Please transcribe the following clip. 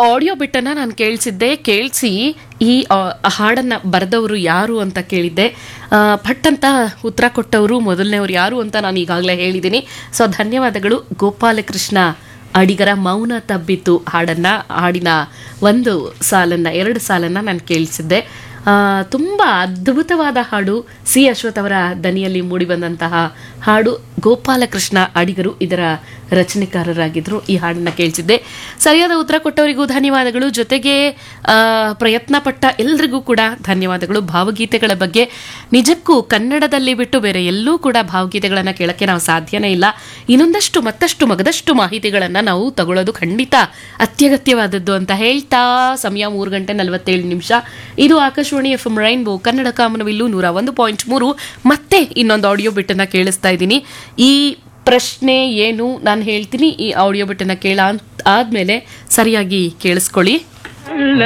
audio ಬಿಟ್ಟನ್ನ ನಾನು ಕೇಳಿಸಿದ್ದೆ ಕೇಳಿಸಿ ಈ ಆ, ಹಾಡನ್ನ ಬರೆದವರು ಯಾರು ಅಂತ ಕೇಳಿದ್ದೆ ಆ, ಭಟ್ ಅಂತ ಉತ್ತರ ಕೊಟ್ಟವರು ಮೊದಲನೇವ್ರು ಯಾರು ಅಂತ ನಾನು ಈಗಾಗಲೇ ಹೇಳಿದ್ದೀನಿ ಸೊ ಧನ್ಯವಾದಗಳು ಗೋಪಾಲಕೃಷ್ಣ ಅಡಿಗರ ಮೌನ ತಬ್ಬಿತು ಹಾಡನ್ನ ಹಾಡಿನ ಒಂದು ಸಾಲನ್ನ ಎರಡು ಸಾಲನ್ನ ನಾನು ಕೇಳಿಸಿದ್ದೆ ಆ, ತುಂಬ ಅದ್ಭುತವಾದ ಹಾಡು ಸಿ ಅಶ್ವಥ್ ಅವರ ದನಿಯಲ್ಲಿ ಮೂಡಿಬಂದಂತಹ ಹಾಡು ಗೋಪಾಲಕೃಷ್ಣ ಅಡಿಗರು ಇದರ ರಚನೆಕಾರರಾಗಿದ್ದರು ಈ ಹಾಡನ್ನ ಕೇಳಿಸಿದ್ದೆ ಸರಿಯಾದ ಉತ್ತರ ಕೊಟ್ಟವರಿಗೂ ಧನ್ಯವಾದಗಳು ಜೊತೆಗೆ ಆ, ಪ್ರಯತ್ನ ಪಟ್ಟ ಎಲ್ರಿಗೂ ಕೂಡ ಧನ್ಯವಾದಗಳು ಭಾವಗೀತೆಗಳ ಬಗ್ಗೆ ನಿಜಕ್ಕೂ ಕನ್ನಡದಲ್ಲಿ ಬಿಟ್ಟು ಬೇರೆ ಎಲ್ಲೂ ಕೂಡ ಭಾವಗೀತೆಗಳನ್ನು ಕೇಳಕ್ಕೆ ನಾವು ಸಾಧ್ಯನೇ ಇಲ್ಲ ಇನ್ನೊಂದಷ್ಟು ಮತ್ತಷ್ಟು ಮಗದಷ್ಟು ಮಾಹಿತಿಗಳನ್ನು ನಾವು ತಗೊಳ್ಳೋದು ಖಂಡಿತ ಅತ್ಯಗತ್ಯವಾದದ್ದು ಅಂತ ಹೇಳ್ತಾ ಸಮಯ ಮೂರು ಗಂಟೆ ನಲವತ್ತೇಳು ನಿಮಿಷ ಇದು Akashvani F M rainbow Kannada ಕಾಮನವಿಲ್ಲು ನೂರ ಒಂದು ಪಾಯಿಂಟ್ ಮೂರು ಮತ್ತೆ ಇನ್ನೊಂದು ಆಡಿಯೋ ಬಿಟ್ಟನ್ನ ಕೇಳಿಸ್ತಾ ಇದ್ದೀನಿ ಈ ಪ್ರಶ್ನೆ ಏನು ನಾನು ಹೇಳ್ತೀನಿ ಈ ಆಡಿಯೋ ಬಿಟ್ಟನ್ನ ಕೇಳ ಆದ್ಮೇಲೆ ಸರಿಯಾಗಿ ಕೇಳಿಸ್ಕೊಳ್ಳಿ